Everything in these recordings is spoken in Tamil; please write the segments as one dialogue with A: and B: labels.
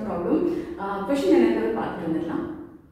A: ப்ராப்ளம் கொஷின் என்னன்றது பார்த்துட்டு வந்துடலாம்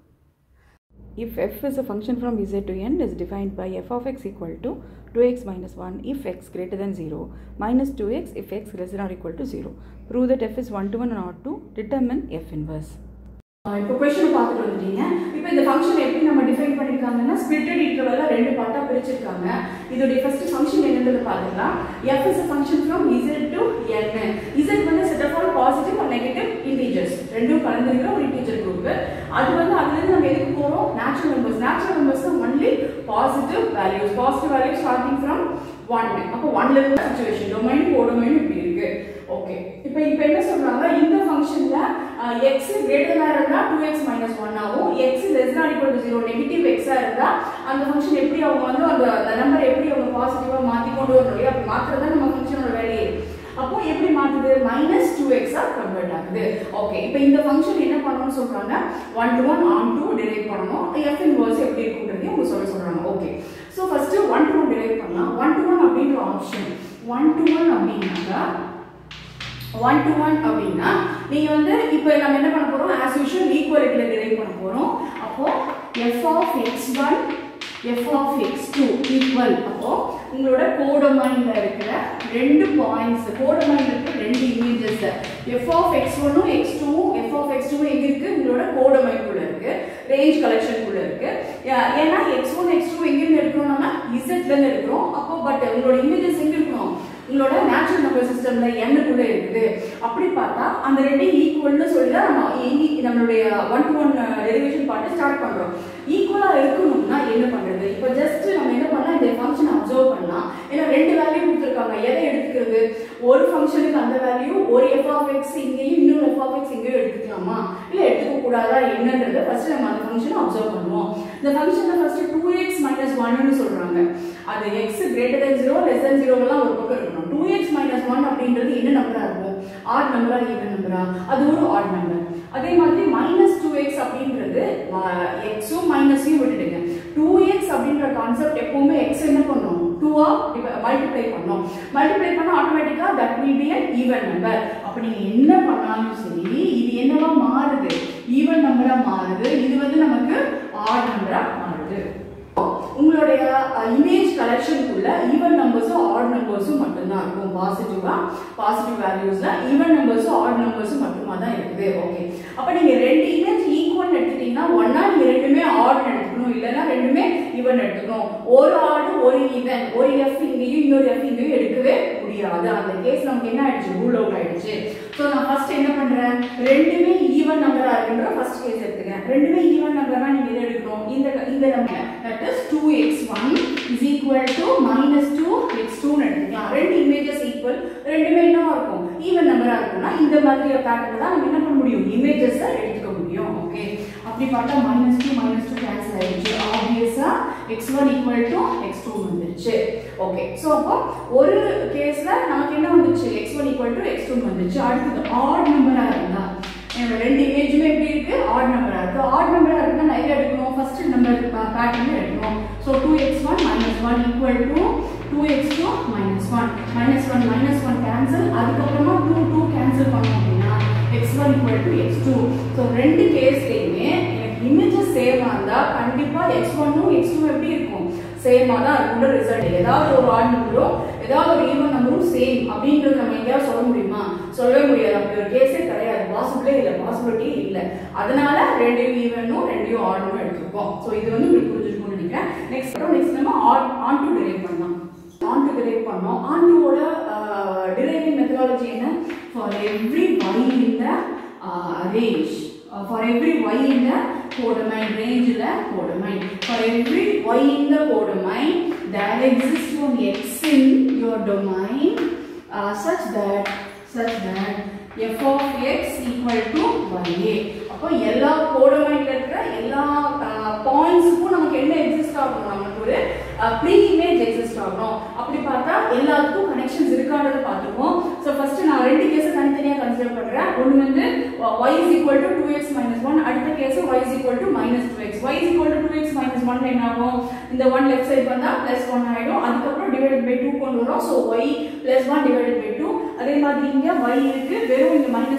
B: If f is a function from z to n is defined by f of x equal to 2x minus 1 if x greater than 0 minus 2x if x less than or equal to 0. Prove that f is 1 to 1 and not to determine f inverse.
A: இப்போ கொஸ்டின் பார்த்துட்டு வந்துட்டீங்க இப்போ இந்த ஃபங்க்ஷன் எப்படி நம்ம டிஃபைன் பண்ணிருக்காங்கன்னா ஸ்பிளிட்டட் இன்டர்வல்ல ரெண்டு பார்ட்டா பிரிச்சிருக்காங்க இதோடைய ஃபர்ஸ்ட் ஃபங்க்ஷன் என்னன்றது பார்த்துக்கலாம் f is a function from z to n z வந்து set of all positive and negative integers ரெண்டும் கலந்துருக்கிற ஒரு இன்டீஜர் குரூப் அது வந்து அதுல இருந்து நம்ம எதுக்கு போறோம் natural numbers natural numbers only positive values positive value starting from one அப்போ ஒன்ல இருந்து சுச்சுவேஷன் டொமைன் கோடொமைன் இப்படி இருக்கு ஓகே இப்போ இப்போ என்ன சொல்றாங்க இந்த ஃபங்க்ஷன்ல எக்ஸ் கிரேட்டர் தான் இருந்தா டூ எக்ஸ் மைனஸ் ஒன் ஆகும் எக்ஸ் லெஸ் தான் ஈக்குவல் டு ஜீரோ நெகட்டிவ் எக்ஸா இருந்தா அந்த ஃபங்க்ஷன் எப்படி அவங்க வந்து அந்த அந்த நம்பர் எப்படி அவங்க பாசிட்டிவா மாத்தி கொண்டு வரணும் இல்லையா அப்படி மாத்துறது தான் நம்ம ஃபங்க்ஷனோட வேலையே அப்போ எப்படி மாத்துது மைனஸ் டூ எக்ஸா கன்வெர்ட் ஆகுது ஓகே இப்போ இந்த ஃபங்க்ஷன் என்ன பண்ணணும்னு சொல்றாங்க one to one onto derive பண்ணணும் எஃப் இன்வர்ஸ் எப்படி இருக்குன்றதையும் அவங்க சொல்ல சொல்றாங்க okay so first one to one derive பண்ணலாம் ஒன் டு ஒன் அப்படின்ற ஆப்ஷன் ஒன் டு ஒன் அப்படின்னாக்கா ஒன் டு ஒன் அப்படின்னா நீங்க வந்து இப்போ நம்ம என்ன பண்ண போறோம் ஆஸ் யூஷுவல் ஈக்குவலிட்டியில டிரைவ் பண்ண போறோம் அப்போ f of x one f of x two equal அப்போ உங்களோட கோடமைன்ல இருக்கிற ரெண்டு பாயிண்ட்ஸ் கோடமைன்ல இருக்கிற ரெண்டு இமேஜஸ் எஃப் ஆஃப் எக்ஸ் ஒன்னும் எக்ஸ் டூவும் எஃப் ஆஃப் எக்ஸ் டூவும் எங்க இருக்கு உங்களோட கோடமைக்குள்ள இருக்கு ரேஞ்ச் கலெக்ஷனுக்குள்ள இருக்கு ஏன்னா எக்ஸ் ஒன் எக்ஸ் டூ எங்கிருந்து எடுக்கிறோம் நம்ம இசட்ல இருந்து எடுக்கிறோம் அப்போ பட் உங்களோட இமேஜஸ் எங்க இருக்கணும் உங்களோட நேச்சுரல் நம்பர் சிஸ்டம்ல எண்ணுக்குள்ள இருக்குது அப்படி பார்த்தா அந்த ரெண்டையும் ஈக்குவல்னு சொல்லி தான் நம்ம இனி- நம்மளுடைய one to one derivation part start பண்றோம் ஈக்குவலா இருக்கணும்னா என்ன பண்றது இப்போ ஜஸ்ட் நம்ம என்ன பண்ணலாம் இந்த ஃபங்க்ஷன் அப்சர்வ் பண்ணலாம் ஏன்னா ரெண்டு வேல்யூ கொடுத்துருக்காங்க எதை எடுத்துக்கிறது ஒரு ஃபங்க்ஷனுக்கு அந்த வேல்யூ ஒரு எஃப் ஆஃப் எக்ஸ் இங்கேயும் இன்னொரு எஃப் ஆஃப் எக்ஸ் இங்கேயும் எடுத்துக்கலாமா இல்ல எடுத்துக்க கூடாதா என்னன்றதை ஃபர்ஸ்ட் நம்ம அந்த ஃபங்க்ஷனை அப்சர்வ் பண்ணுவோம் இந்த ஃபங்க்ஷன்ல ஃபர்ஸ்ட் டூ எக்ஸ் மைனஸ் ஒன்னு சொல்றாங்க அது x greater than zero less than zero எல்லாம் ஒரு பக்கம் இருக்கணும் டூ எக்ஸ் மைனஸ் ஒன் அப்படின்றது என்ன நம்பரா இருக்கும் ஆட் நம்பரா ஈவன் நம்பரா அது ஒரு ஆட் நம்பர் அதே மாதிரி மைனஸ் டூ எக்ஸ் அப்படின்றது எக்ஸும் மைனஸையும் விட்டுடுங்க டூ எக்ஸ் அப்படின்ற கான்செப்ட் எப்பவுமே எக்ஸ் என்ன பண்ணும் டூவா மல்டிப்ளை பண்ணோம் மல்டிப்ளை பண்ணா ஆட்டோமேட்டிக்கா that will be an even number அப்ப நீங்க என்ன பண்ணாலும் சரி இது என்னவா மாறுது ஈவன் நம்பரா மாறுது இது வந்து நமக்கு ஆட் நம்பரா மாறுது உங்களுடைய இமேஜ் கலெக்ஷனுக்குள்ள ஈவன் நம்பர்ஸும் ஆட் நம்பர்ஸும் மட்டும்தான் இருக்கும் பாசிட்டிவா பாசிட்டிவ் வேல்யூஸ்ல ஈவன் நம்பர்ஸும் ஆட் நம்பர்ஸும் மட்டுமா தான் இருக்குது ஓகே அப்ப நீங்க ரெண்டு இமேஜ் ஈக்குவல் எடுத்துட்டீங்கன்னா ஒன்னா நீங்க ரெண்டுமே ஆட் எடுத்துக்கணும் இல்லைன்னா ரெண்டுமே ஈவன் எடுத்துக்கணும் ஒரு ஆடு ஒரு ஈவன் ஒரு எஃப் இங்கேயும் இன்னொரு எஃப் இங்கேயும் எடுக்கவே முடியாது அந்த கேஸ் நமக்கு என்ன ஆயிடுச்சு ரூல் அவுட் ஆயிடுச்சு ஸோ நான் ஃபர்ஸ்ட் என்ன பண்றேன் ரெண்டுமே ஈவன் நம்பரா இருக்குன்ற ஃபர்ஸ்ட் கேஸ் எடுத்துக்கிறேன் ரெண்டுமே ஈவன் நம்பர்னா நீங்க எதை எடுக்கணும் இந்த இந்த number that is two x one is equal to minus two x டூன்னு எடுத்துக்கலாம் ரெண்டு இமேஜஸ் ஈக்குவல் ரெண்டுமே என்னவா இருக்கும் ஈவன் நம்பரா இருக்கும்னா இந்த மாதிரி பேட்டர்ல தான் நம்ம என்ன பண்ண முடியும் இமேஜஸ் எடுத்துக்க முடியும் ஓகே அப்படி பார்த்தா minus two minus two cancel ஆயிடுச்சு ஆப்வியஸா x one equal to x two வந்துருச்சு ஓகே ஸோ அப்போ ஒரு கேஸ்ல நமக்கு என்ன வந்துச்சு x one equal to x two வந்துச்சு அடுத்தது ஆட் நம்பரா இருந்தா என்னோட ரெண்டு இமேஜுமே எப்படி இருக்கு ஆட் நம்பரா இருக்கு ஆட் நம்பரா இருக்குன்னா நான் எதை எடுக்கணும் ஃபர்ஸ்ட் நம்பர் பேட்டர்ன் எடுக்கணும் so two x one minus one equal to two x two minus one minus one minus one cancel அதுக்கப்புறமா டூ டூ கேன்சல் பண்ணோம் அப்படின்னா x one equal to x two so ரெண்டு கேஸ்லையுமே எனக்கு இமேஜஸ் சேமாக இருந்தால் கண்டிப்பாக எக்ஸ் ஒன்னும் எக்ஸ் டூ எப்படி இருக்கும் சேமாக தான் இருக்கும்ன்ற ரிசல்ட் ஏதாவது ஒரு ஆட் நம்பரும் ஏதாவது ஒரு ஈவன் நம்பரும் சேம் அப்படின்றது நம்ம எங்கேயாவது சொல்ல முடியுமா சொல்லவே முடியாது அப்படி ஒரு கேஸே கிடையாது பாசிபிளே இல்லை பாசிபிலிட்டி இல்லை அதனால ரெண்டையும் ஈவனும் ரெண்டையும் ஆடும் எடுத்துருக்கோம் ஸோ இது வந்து உங்களுக்கு புரிஞ்சிருக்கும்னு நினைக்கிறேன் நெக்ஸ்ட் நெக்ஸ்ட் நம்ம ஆட் ஆன் டு டிரைவ் பண்ணலாம் ஆன் டு டிரைவ் பண்ணோம் ஆன் டுவோட டிரைவிங் மெத்தடாலஜி என்ன for every y in the uh, range uh, for every y in the codomain range ல codomain for every y in the codomain there exists one x in your domain uh, such that such that f of x equal to ya அப்போ எல்லா கோடமைன்ல இருக்கிற எல்லா பாயிண்ட்ஸுக்கும் நமக்கு என்ன எக்ஸிஸ்ட் ஆகணும் நமக்கு ஒரு ப்ரீ இமேஜ் எக்ஸிஸ்ட் ஆகணும் அப்படி பார்த்தா எல்லாத்துக்கும் கனெக்ஷன்ஸ் இருக்கான்றதை பார்த்துப்போம் ஸோ ஃபர்ஸ்ட் நான் ரெண்டு கேஸை தனித்தனியாக கன்சிடர் பண்றேன் ஒன்று வந்து y is equal to 2x minus 1 அடுத்த case y is equal to minus 2x y is equal to 2x minus 1 என்ன ஆகும் இந்த 1 லெஃப்ட் சைடு வந்தா plus 1 ஆயிடும் அதுக்கப்புறம் divided by 2 கொண்டு வரோம் so y plus 1 divided by 2 அதே மாதிரி இங்க y இருக்கு வெறும் இங்க minus 2 மட்டும் தான்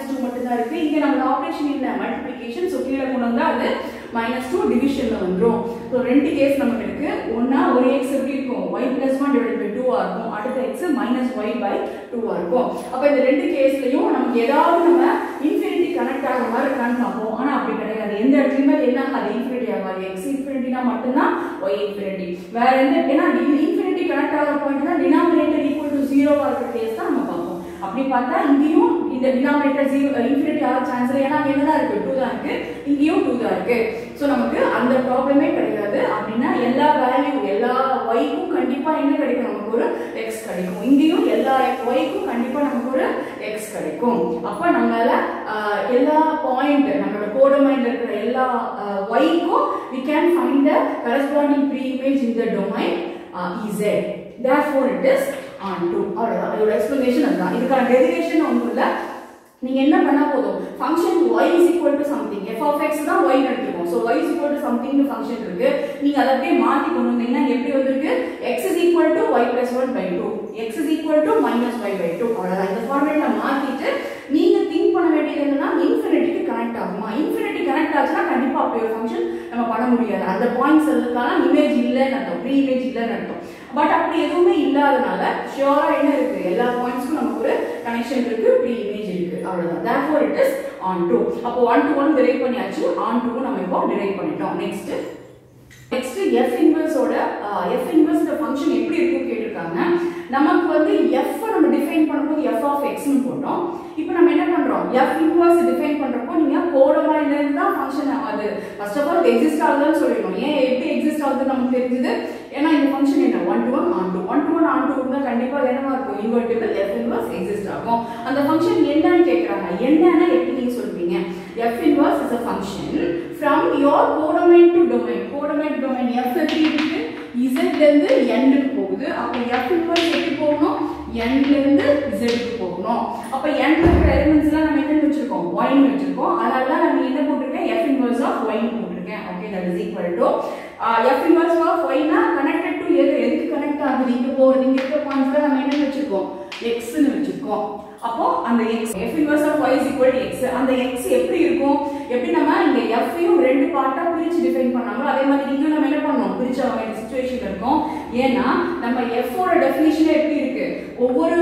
A: தான் இருக்கு இங்க நம்ம ஆபரேஷன் இல்ல மல்டிப்ளிகேஷன் ஸோ கீழே கொண்டு வந்தா அது மைனஸ் டூ டிவிஷன்ல வந்துரும் ஸோ ரெண்டு கேஸ் நமக்கு இருக்கு ஒன்னா ஒரு எக்ஸ் எப்படி இருக்கும் y plus one divide by டூவா இருக்கும் அடுத்த எக்ஸ் மைனஸ் ஒய் பை டூவா இருக்கும் அப்ப இந்த ரெண்டு கேஸ்லயும் நமக்கு ஏதாவது நம்ம இன்ஃபினிட்டி கனெக்ட் ஆகிற மாதிரி இருக்கான்னு பார்ப்போம் ஆனா அப்படி கிடையாது எந்த இடத்துலயுமே அது என்ன ஆகாது இன்ஃபினிட்டி ஆகாது எக்ஸ் இன்ஃபினிட்டினா மட்டும்தான் ஒய் இன்ஃபினிட்டி வேற எந்த ஏன்னா இன்ஃபினிட்டி கனெக்ட் ஆகிற பாயிண்ட் தான் டினாமினேட்டர் ஈக்குவல் டு ஜீரோவா இருக்கிற கேஸ் தான் நம்ம பார்ப்போம் அப்படி பார்த்தா இங்கேயும் இந்த டினாமினேட்டர் ஜீரோ இன்ஃபினிட்டி ஆக சான்ஸ் இல்லை ஏன்னா அங்க என்ன தான் இருக்கு டூ தான் இருக்கு இங்கேயும் டூ தான் இருக்கு ஸோ நமக்கு அந்த ப்ராப்ளமே கிடையாது அப்படின்னா எல்லா வேல்யூ எல்லா ஒய்க்கும் கண்டிப்பா என்ன கிடைக்கும் நமக்கு ஒரு எக்ஸ் கிடைக்கும் இங்கேயும் எல்லா ஒய்க்கும் கண்டிப்பா நமக்கு ஒரு எக்ஸ் கிடைக்கும் அப்ப நம்மளால ஆஹ், எல்லா பாயிண்ட் நம்மளோட கோடமைன்ல இருக்கிற எல்லா ஒய்க்கும் we can find the corresponding pre-image in the domain uh, z therefore it is on 2 அவ்வளவுதான் இதோட எக்ஸ்பிளனேஷன் அதுதான் இதுக்கான டெரிவேஷன் ஒன்றும் இல்லை நீங்க என்ன பண்ணா போதும் function y is equal to something f of x தான் y எடுத்துக்கோம் so y is equal to something னு ஃபங்க்ஷன் இருக்கு நீங்க அதை அப்படியே மாத்தி கொண்டு வந்தீங்கன்னா எப்படி வந்திருக்கு x is equal to y plus 1 by 2 x is equal to minus y by 2 அவ்வளவுதான் இந்த ஃபார்மேட்ல மாத்திட்டு நீங்க திங்க் பண்ண வேண்டியது என்னன்னா இன்ஃபினிட்டிக்கு கனெக்ட் ஆகுமா இன்ஃபினிட்டி கனெக்ட் ஆச்சுன்னா கண்டிப்பா அப்படி ஒரு ஃபங்க்ஷன் நம்ம பண்ண முடியாது அந்த பாயிண்ட்ஸ் அதுக்கான இமேஜ் இல்லைன்னு அர்த்தம் ப்ரீ இமேஜ் இல்லைன்னு அர்த்தம் பட் அப்படி எதுவுமே இல்லாதனால ஷியோரா என்ன இருக்கு எல்லா பாயிண்ட்ஸ்க்கும் நமக்கு ஒரு கனெக்ஷன் இருக்கு ப்ரீ இமேஜ் இருக்கு அவ்வளவுதான் therefore it is on 2 அப்போ 1 to 1 டிரைவ் பண்ணியாச்சு on 2 நம்ம இப்போ டிரைவ் பண்ணிட்டோம் நெக்ஸ்ட் நெக்ஸ்ட் எஃப் இன்வர்ஸோட எஃப் இன்வர்ஸ் ஃபங்க்ஷன் எப்படி இருக்கும் கேட்டிருக்காங்க நமக்கு வந்து எஃப் நம்ம டிஃபைன் பண்ணும்போது எஃப் ஆஃப் எக்ஸ்னு போட்டோம் இப்போ நம்ம என்ன பண்றோம் எஃப் இன்வர்ஸ் டிஃபைன் பண்றப்போ நீங்க கோடமாயில இருந்து தான் ஃபங்க்ஷன் அது ஃபர்ஸ்ட் ஆஃப் ஆல் எக்ஸிஸ்ட் ஆகுதுன்னு சொல்லிடணும் ஏன் எப்படி எக்ஸிஸ்ட் ஆகுதுன்னு நமக்கு தெரிஞ்சது ஏன்னா இந்த ஃபங்க்ஷன் என்ன one to one onto one to one onto இருந்தால் கண்டிப்பாக என்னவா இருக்கும் இன்வெர்டிபிள் எஃப் இன்வர்ஸ் எக்ஸிஸ்ட் ஆகும் அந்த ஃபங்க்ஷன் என்னன்னு கேட்குறாங்க என்னன்னா எப்படி நீங்க சொல்வீங்க f inverse is a function from your codomain to domain codomain domain f எப்படி இருக்கு இசட்ல இருந்து எண்ணுக்கு போகுது அப்போ எஃப் இன்வர்ஸ் எப்படி போகணும் எண்ல இருந்து இசட்க்கு போகணும் அப்போ எண்ல இருக்கிற எலிமெண்ட்ஸ் எல்லாம் நம்ம என்ன வச்சிருக்கோம் ஒய்னு வச்சிருக்கோம் அதனால தான் நம்ம என்ன போட்டிருக்கேன் எஃப் இன்வர்ஸ் ஆஃப் ஒய்னு போட்டிருக்கேன் okay that is equal to f inverse of ஒய்னா கனெக்டட் டு எது எதுக்கு கனெக்ட் ஆகுது இங்க போறது இங்க இருக்க பாயிண்ட்ஸ்ல நம்ம என்ன வச்சிருக்கோம் எக்ஸ்னு வச்சிருக்கோம் அப்போ அந்த x f inverse of y is equal to x அந்த எக்ஸ் எப்படி இருக்கும் எப்படி நம்ம இங்க எஃப்ஐயும் ரெண்டு பார்ட்டா பிரிச்சு டிஃபைன் பண்ணாங்களோ அதே மாதிரி இங்க நம்ம என்ன பண்ணோம் பிரிச்சு ஆக வேண்டிய சுச்சுவேஷன் இருக்கும் ஏன்னா நம்ம எஃபோட டெஃபினிஷனே எப்படி இருக்கு ஒவ்வொரு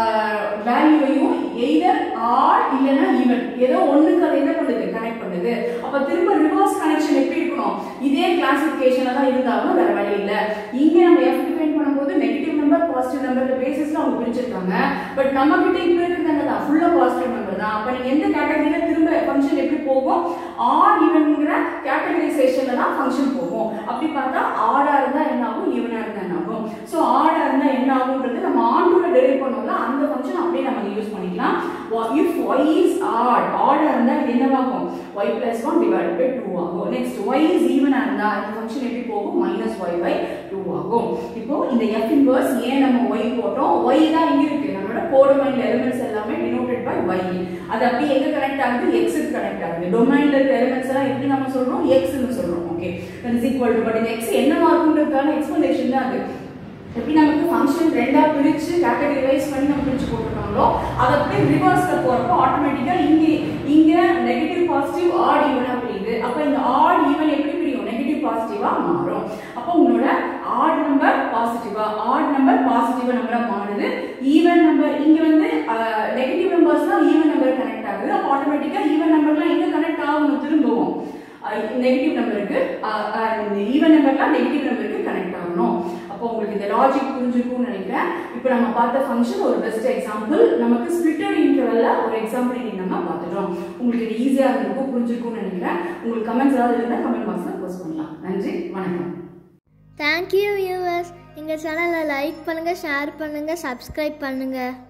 A: வேல்யூவையும் எய்தர் ஆர் இல்லைன்னா ஈவன் ஏதோ ஒண்ணுக்கு அதை என்ன பண்ணுது கனெக்ட் பண்ணுது அப்ப திரும்ப ரிவர்ஸ் கனெக்ஷன் எப்படி இருக்கணும் இதே கிளாசிபிகேஷன்ல தான் இருந்தாலும் வேற வழி இல்ல இங்க நம்ம எஃப் டிஃபைன் பண்ணும்போது நெகட்டிவ் நம்பர் பாசிட்டிவ் நம்பர் பேசிஸ்ல அவங்க பிரிச்சிருக்காங்க பட் நம்ம கிட்ட இப்ப இருக்கிறது என்னதான் ஃபுல்லா பாசிட்டிவ் நம்பர் தான் அப்ப நீங்க எந்த கேட்டகரியில திரும்ப ஃபங்க்ஷன் எப்படி போகும் ஆர் ஈவன்ங்கிற கேட்டகரைசேஷன்ல தான் ஃபங்க்ஷன் போகும் அப்படி பார்த்தா ஆடா இருந்தா என்ன ஆகும் ஈவனா இருந்தா என்ன ஆகும் ஸோ ஆடா இருந்தா என்ன ஆகும்ன்றது நம்ம ஆண்டோட டெரைவ் பண்ணோம்ல அந்த ஃபங்க்ஷன் அப்படியே நம்ம யூஸ் பண்ணிக்கலாம் இஃப் ஒய் இஸ் ஆட் ஆடா இருந்தா இது என்னவாகும் y plus one divide by two ஆகும் நெக்ஸ்ட் ஒய் இஸ் ஈவனா இருந்தா இந்த ஃபங்க்ஷன் எப்படி போகும் மைனஸ் ஒய் பை டூ ஆகும் இப்போ இந்த எஃப் இன்வர்ஸ் ஏன் நம்ம ஒய் போட்டோம் ஒய் தான் இங்க இருக்கு நம்மளோட கோடமைன்ல எலிமெண்ட்ஸ் எல்லாமே டினோட்டட் பை ஒய் அது அப்படியே எங்க கனெக்ட் ஆகுது எக்ஸுக்கு கனெக்ட் ஆகுது டொமைன்ல இருக்க எலிமெண்ட்ஸ் எல்லாம் எப்படி நம்ம சொல்றோம் எக்ஸ்னு சொல்றோம் okay that is equal to but இந்த எக்ஸ் என்னவா இருக்குன்றதுக்கான எக்ஸ்பிளனேஷன் தான் அது எப்படி நமக்கு ஃபங்க்ஷன் ரெண்டா பிரிச்சு கேட்டகரைஸ் பண்ணி நம்ம பிரிச்சு போட்டுருக்காங்களோ அதை அப்படியே ரிவர்ஸ்ல போறப்போ ஆட்டோமேட்டிக்கா இங்க இங்க நெகட்டிவ் பாசிட்டிவ் ஆட் ஈவனா பிரியுது அப்ப இந்த ஆட் ஈவன் எப்படி பிரியும் நெகட்டிவ் பாசிட்டிவா மாறும் அப்போ உங்களோட ஆட் நம்பர் பாசிட்டிவா ஆட் நம்பர் பாசிட்டிவா நம்பரா மாறுது ஈவன் நம்பர் இங்க வந்து நெகட்டிவ் நம்பர்ஸ் தான் ஈவன் நம்பர் கனெக்ட் ஆகுது அப்போ ஆட்டோமேட்டிக்கா ஈவன் நம்பர்லாம் எங்க கனெக்ட் ஆகணும் திரும்பவும் நெகட்டிவ் நம்பருக்கு ஈவன் நம்பர்லாம் நெகட்டிவ் நம்பருக்கு கனெக்ட் ஆகணும் அப்போ உங்களுக்கு இந்த லாஜிக் புரிஞ்சிருக்கும்னு நினைக்கிறேன் இப்போ நம்ம பார்த்த ஃபங்க்ஷன் ஒரு பெஸ்ட் எக்ஸாம்பிள் நமக்கு ஸ்பிளிட்டர் இன்டர்வல்ல ஒரு எக்ஸாம்பிள் இன்னைக்கு நம்ம பார்த்துட்டோம் உங்களுக்கு இது ஈஸியாக இருந்திருக்கும் புரிஞ்சிருக்கும்னு நினைக்கிறேன் உங்களுக்கு கமெண்ட்ஸ் ஏதாவது இருந்தால் கமெண்ட் பாக்ஸில் போஸ்ட் பண்ணலாம் நன்றி வணக்கம்
C: தேங்க்யூ வியூவர்ஸ் எங்கள் சேனலை லைக் பண்ணுங்கள் ஷேர் பண்ணுங்கள் சப்ஸ்கிரைப் பண்ணுங்கள்